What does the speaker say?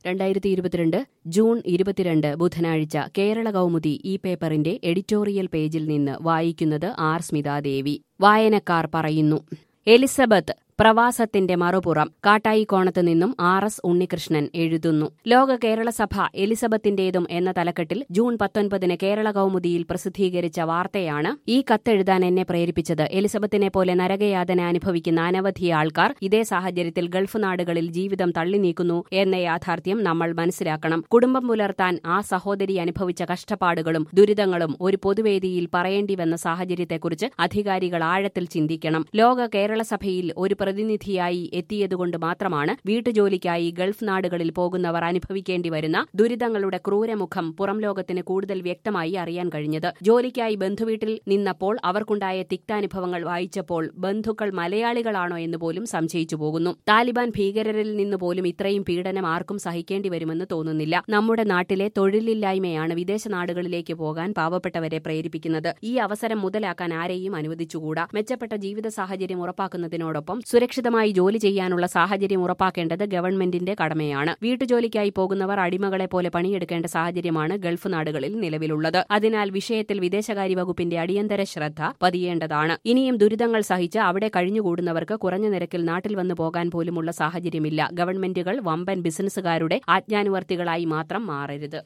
രണ്ടായിരത്തി ഇരുപത്തിരണ്ട് ജൂൺ ഇരുപത്തിരണ്ട് ബുധനാഴ്ച കേരള കൗമുദി ഈ പേപ്പറിന്റെ എഡിറ്റോറിയൽ പേജിൽ നിന്ന് വായിക്കുന്നത് ആർ സ്മിതാദേവി വായനക്കാർ പറയുന്നു എലിസബത്ത് പ്രവാസത്തിന്റെ മറുപുറം കാട്ടായിക്കോണത്ത് നിന്നും ആർ എസ് ഉണ്ണികൃഷ്ണൻ എഴുതുന്നു ലോക കേരള സഭ എലിസബത്തിന്റേതും എന്ന തലക്കെട്ടിൽ ജൂൺ പത്തൊൻപതിന് കേരള കൗമുദിയിൽ പ്രസിദ്ധീകരിച്ച വാർത്തയാണ് ഈ കത്തെഴുതാൻ എന്നെ പ്രേരിപ്പിച്ചത് എലിസബത്തിനെ പോലെ നരകയാതന അനുഭവിക്കുന്ന അനവധി ആൾക്കാർ ഇതേ സാഹചര്യത്തിൽ ഗൾഫ് നാടുകളിൽ ജീവിതം തള്ളി നീക്കുന്നു എന്ന യാഥാർത്ഥ്യം നമ്മൾ മനസ്സിലാക്കണം കുടുംബം പുലർത്താൻ ആ സഹോദരി അനുഭവിച്ച കഷ്ടപ്പാടുകളും ദുരിതങ്ങളും ഒരു പൊതുവേദിയിൽ പറയേണ്ടി വന്ന സാഹചര്യത്തെക്കുറിച്ച് അധികാരികൾ ആഴത്തിൽ ചിന്തിക്കണം ലോക കേരള സഭയിൽ ഒരു പ്രതിനിധിയായി എത്തിയതുകൊണ്ട് മാത്രമാണ് വീട്ടുജോലിക്കായി ഗൾഫ് നാടുകളിൽ പോകുന്നവർ അനുഭവിക്കേണ്ടി വരുന്ന ദുരിതങ്ങളുടെ ക്രൂരമുഖം പുറം ലോകത്തിന് കൂടുതൽ വ്യക്തമായി അറിയാൻ കഴിഞ്ഞത് ജോലിക്കായി ബന്ധുവീട്ടിൽ നിന്നപ്പോൾ അവർക്കുണ്ടായ തിക്താനുഭവങ്ങൾ വായിച്ചപ്പോൾ ബന്ധുക്കൾ മലയാളികളാണോ എന്ന് പോലും സംശയിച്ചു പോകുന്നു താലിബാൻ ഭീകരരിൽ നിന്ന് പോലും ഇത്രയും പീഡനം ആർക്കും സഹിക്കേണ്ടി വരുമെന്ന് തോന്നുന്നില്ല നമ്മുടെ നാട്ടിലെ തൊഴിലില്ലായ്മയാണ് വിദേശ നാടുകളിലേക്ക് പോകാൻ പാവപ്പെട്ടവരെ പ്രേരിപ്പിക്കുന്നത് ഈ അവസരം മുതലാക്കാൻ ആരെയും അനുവദിച്ചുകൂടാ മെച്ചപ്പെട്ട ജീവിത സാഹചര്യം ഉറപ്പാക്കുന്നതിനോടൊപ്പം സുരക്ഷിതമായി ജോലി ചെയ്യാനുള്ള സാഹചര്യം ഉറപ്പാക്കേണ്ടത് ഗവൺമെന്റിന്റെ കടമയാണ് വീട്ടുജോലിക്കായി പോകുന്നവർ അടിമകളെ പോലെ പണിയെടുക്കേണ്ട സാഹചര്യമാണ് ഗൾഫ് നാടുകളിൽ നിലവിലുള്ളത് അതിനാൽ വിഷയത്തിൽ വിദേശകാര്യ വകുപ്പിന്റെ അടിയന്തര ശ്രദ്ധ പതിയേണ്ടതാണ് ഇനിയും ദുരിതങ്ങൾ സഹിച്ച് അവിടെ കഴിഞ്ഞുകൂടുന്നവർക്ക് കുറഞ്ഞ നിരക്കിൽ നാട്ടിൽ വന്നു പോകാൻ പോലുമുള്ള സാഹചര്യമില്ല ഗവൺമെന്റുകൾ വമ്പൻ ബിസിനസ്സുകാരുടെ ആജ്ഞാനുവർത്തികളായി മാത്രം മാറരുത്